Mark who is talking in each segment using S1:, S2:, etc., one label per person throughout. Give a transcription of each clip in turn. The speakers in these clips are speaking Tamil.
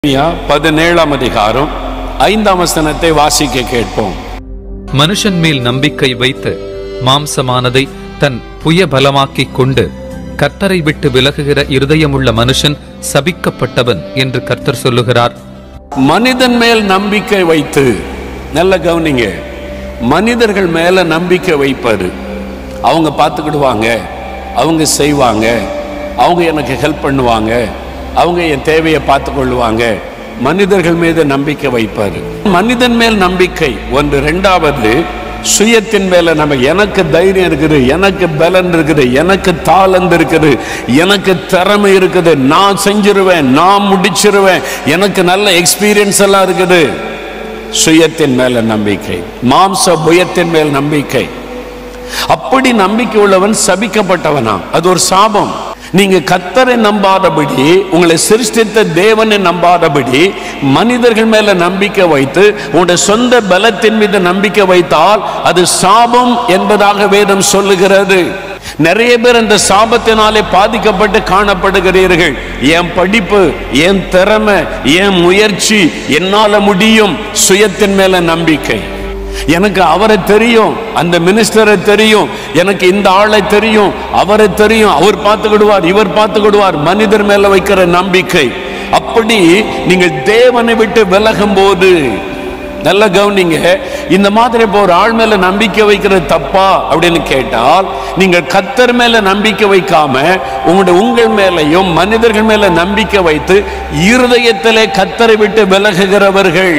S1: எரேமியா பதினேழாம் அதிகாரம் ஐந்தாம் வசனத்தை வாசிக்க கேட்போம்
S2: மனுஷன் மேல் நம்பிக்கை வைத்து மாம்சமானதை தன் புய பலமாக்கிக் கொண்டு கர்த்தரை விட்டு விலகுகிற இருதயமுள்ள மனுஷன் சபிக்கப்பட்டவன் என்று கர்த்தர் சொல்லுகிறார்
S1: மனிதன் மேல் நம்பிக்கை வைத்து நல்ல கவனிங்க மனிதர்கள் மேல நம்பிக்கை வைப்பாரு அவங்க பார்த்துக்கிடுவாங்க அவங்க செய்வாங்க அவங்க எனக்கு ஹெல்ப் பண்ணுவாங்க அவங்க என் தேவையை பார்த்து கொள்ளுவாங்க மனிதர்கள் மீது நம்பிக்கை வைப்பாரு மனிதன் மேல் நம்பிக்கை ஒன்று ரெண்டாவது சுயத்தின் மேல நம்ம எனக்கு தைரியம் இருக்குது எனக்கு பலன் இருக்குது எனக்கு தாளந்து இருக்குது எனக்கு திறமை இருக்குது நான் செஞ்சிருவேன் நான் முடிச்சிருவேன் எனக்கு நல்ல எக்ஸ்பீரியன்ஸ் எல்லாம் இருக்குது சுயத்தின் மேல நம்பிக்கை மாம்ச புயத்தின் மேல் நம்பிக்கை அப்படி நம்பிக்கை உள்ளவன் சபிக்கப்பட்டவனா அது ஒரு சாபம் நீங்க கத்தரை நம்பாதபடி உங்களை சிருஷ்டித்த தேவனை நம்பாதபடி மனிதர்கள் மேல நம்பிக்கை வைத்து உங்களுடைய சொந்த பலத்தின் மீது நம்பிக்கை வைத்தால் அது சாபம் என்பதாக வேதம் சொல்லுகிறது நிறைய பேர் இந்த சாபத்தினாலே பாதிக்கப்பட்டு காணப்படுகிறீர்கள் என் படிப்பு என் திறமை என் முயற்சி என்னால முடியும் சுயத்தின் மேல நம்பிக்கை எனக்கு அவரை தெரியும் அந்த மினிஸ்டரை தெரியும் எனக்கு இந்த ஆளை தெரியும் அவரை தெரியும் அவர் பார்த்துக்கிடுவார் இவர் பார்த்துக்கிடுவார் மனிதர் மேல வைக்கிற நம்பிக்கை அப்படி நீங்கள் தேவனை விட்டு விலகும் போது நல்ல கவனிங்க இந்த மாதிரி இப்போ ஒரு ஆள் மேல நம்பிக்கை வைக்கிறது தப்பா அப்படின்னு கேட்டால் நீங்கள் கத்தர் மேல நம்பிக்கை வைக்காம உங்களுடைய உங்கள் மேலையும் மனிதர்கள் மேல நம்பிக்கை வைத்து இருதயத்திலே கத்தரை விட்டு விலகுகிறவர்கள்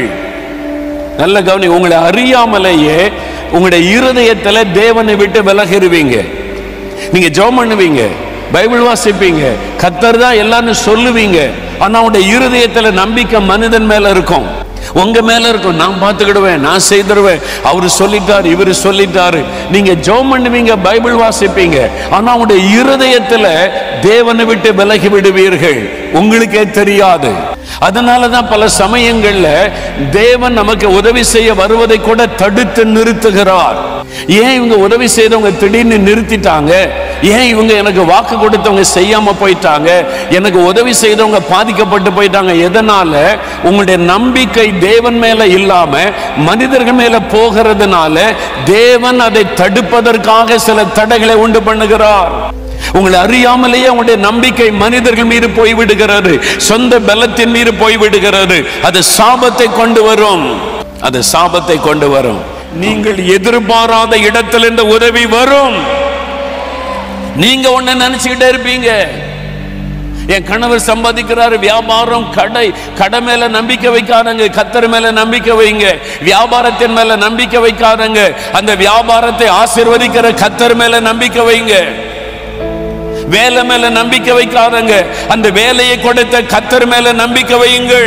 S1: நல்ல கவனி உங்களை அறியாமலேயே உங்களுடைய இருதயத்துல தேவனை விட்டு விலகிருவீங்க நீங்க ஜெபம் பண்ணுவீங்க பைபிள் வாசிப்பீங்க கத்தர் தான் எல்லாரும் சொல்லுவீங்க ஆனா உங்களுடைய இருதயத்துல நம்பிக்கை மனிதன் மேல இருக்கும் உங்க மேல இருக்கும் நான் பார்த்துக்கிடுவேன் நான் செய்திருவேன் அவரு சொல்லிட்டாரு இவரு சொல்லிட்டாரு நீங்க ஜெபம் பண்ணுவீங்க பைபிள் வாசிப்பீங்க ஆனா உங்களுடைய இருதயத்துல தேவனை விட்டு விலகி விடுவீர்கள் உங்களுக்கே தெரியாது அதனால தான் பல சமயங்கள்ல தேவன் நமக்கு உதவி செய்ய வருவதை கூட தடுத்து நிறுத்துகிறார் ஏன் இவங்க உதவி செய்தவங்க திடீர்னு நிறுத்திட்டாங்க ஏன் இவங்க எனக்கு வாக்கு கொடுத்தவங்க செய்யாம போயிட்டாங்க எனக்கு உதவி செய்தவங்க பாதிக்கப்பட்டு போயிட்டாங்க எதனால உங்களுடைய நம்பிக்கை தேவன் மேல இல்லாம மனிதர்கள் மேல போகிறதுனால தேவன் அதை தடுப்பதற்காக சில தடைகளை உண்டு பண்ணுகிறார் உங்களை அறியாமலேயே உங்களுடைய நம்பிக்கை மனிதர்கள் மீது போய்விடுகிறது சொந்த பலத்தின் மீது போய்விடுகிறது அது சாபத்தை கொண்டு வரும் அது சாபத்தை கொண்டு வரும் நீங்கள் எதிர்பாராத இடத்தில் இந்த உதவி வரும் நீங்க ஒண்ணு நினைச்சுக்கிட்டே இருப்பீங்க என் கணவர் சம்பாதிக்கிறாரு வியாபாரம் கடை கடை மேல நம்பிக்கை வைக்காதங்க கத்தர் மேல நம்பிக்கை வைங்க வியாபாரத்தின் மேல நம்பிக்கை வைக்காதங்க அந்த வியாபாரத்தை ஆசிர்வதிக்கிற கத்தர் மேல நம்பிக்கை வைங்க வேலை மேல நம்பிக்கை வைக்காதங்க அந்த வேலையை கொடுத்த கத்தர் மேல நம்பிக்கை வையுங்கள்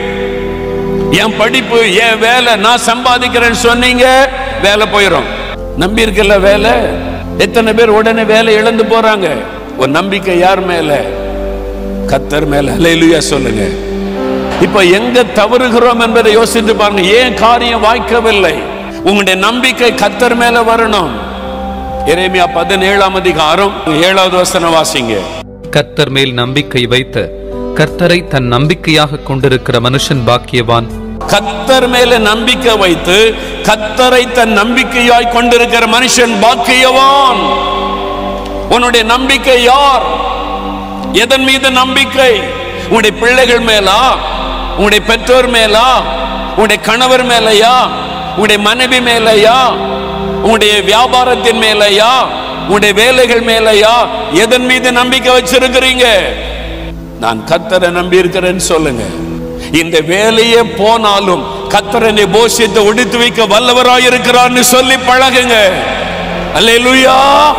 S1: என் படிப்பு என் வேலை நான் சம்பாதிக்கிறேன்னு சொன்னீங்க வேலை போயிடும் நம்பி இருக்கல வேலை எத்தனை பேர் உடனே வேலை இழந்து போறாங்க ஒரு நம்பிக்கை யார் மேல கத்தர் மேல ஹalleluya சொல்லுங்க இப்ப எங்க தவறுகிறோம் என்பதை யோசித்து பாருங்க ஏன் காரியம் வாய்க்கவில்லை உங்களுடைய நம்பிக்கை கத்தர் மேல வரணும் எரேமியா பதினேழாம் அதிகாரம் ஏழாவது வசனம் வாசிங்க
S2: கர்த்தர் மேல் நம்பிக்கை வைத்து கர்த்தரை தன் நம்பிக்கையாக கொண்டிருக்கிற மனுஷன் பாக்கியவான்
S1: கத்தர் மேல நம்பிக்கை வைத்து கத்தரை தன் நம்பிக்கையாய் கொண்டிருக்கிற மனுஷன் பாக்கியவான் உன்னுடைய நம்பிக்கை யார் எதன் மீது நம்பிக்கை உன்னுடைய பிள்ளைகள் மேலா உன்னுடைய பெற்றோர் மேலா உன்னுடைய கணவர் மேலையா உன்னுடைய மனைவி மேலையா உன்னுடைய வியாபாரத்தின் மேலையா உன்னுடைய வேலைகள் மேலையா எதன் மீது நம்பிக்கை வச்சிருக்கிறீங்க நான் கத்தரை நம்பி இருக்கிறேன்னு சொல்லுங்க இந்த வேலையே போனாலும் கத்தரனை போஷித்து ஒடித்து வைக்க வல்லவராய் இருக்கிறார்னு சொல்லி பழகுங்க அல்லேலூயா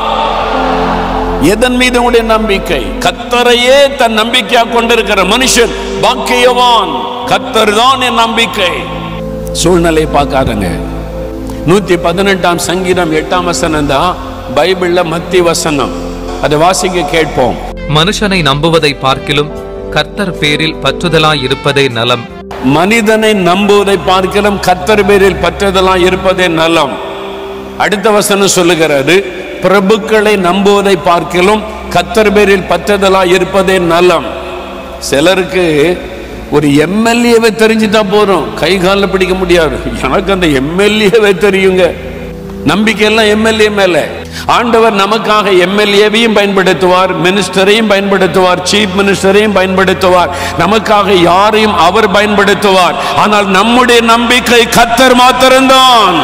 S1: எதன் மீது உடைய நம்பிக்கை கத்தரையே தன் நம்பிக்கையா கொண்டிருக்கிற மனுஷன் பாக்கியவான் கத்தர் தான் என் நம்பிக்கை சூழ்நிலை பார்க்காதங்க நூத்தி பதினெட்டாம் சங்கீதம் எட்டாம் வசனம் தான் பைபிள்ல மத்தி வசனம் அதை வாசிக்க கேட்போம்
S2: மனுஷனை நம்புவதை பார்க்கிலும் கர்த்தர் பேரில் பற்றுதலாய் இருப்பதே நலம்
S1: மனிதனை நம்புவதை பார்க்கலாம் கத்தர் பேரில் பற்றதெல்லாம் இருப்பதே நலம் அடுத்த வசனம் சொல்லுகிறது பிரபுக்களை நம்புவதை பார்க்கிலும் கத்தர் பேரில் பற்றதெல்லாம் இருப்பதே நலம் சிலருக்கு ஒரு எம்எல்ஏவை தெரிஞ்சுட்டா போதும் கை காலில் பிடிக்க முடியாது எனக்கு அந்த எம்எல்ஏவை தெரியுங்க நம்பிக்கை எல்லாம் எம்எல்ஏ மேல ஆண்டவர் நமக்காக எம்எல்ஏவையும் பயன்படுத்துவார் மினிஸ்டரையும் பயன்படுத்துவார் சீஃப் மினிஸ்டரையும் பயன்படுத்துவார் நமக்காக யாரையும் அவர் பயன்படுத்துவார் ஆனால் நம்முடைய நம்பிக்கை கத்தர் மாத்திரம்தான்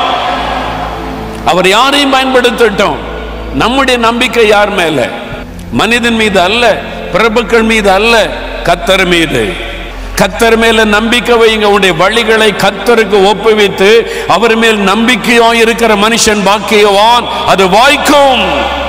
S1: அவர் யாரையும் பயன்படுத்தட்டும் நம்முடைய நம்பிக்கை யார் மேல மனிதன் மீது அல்ல பிரபுக்கள் மீது அல்ல கத்தர் மீது கத்தர் மேல நம்பிக்கை வைங்க உடைய வழிகளை கத்தருக்கு ஒப்புவித்து அவர் மேல் நம்பிக்கையா இருக்கிற மனுஷன் பாக்கியவான் அது வாய்க்கும்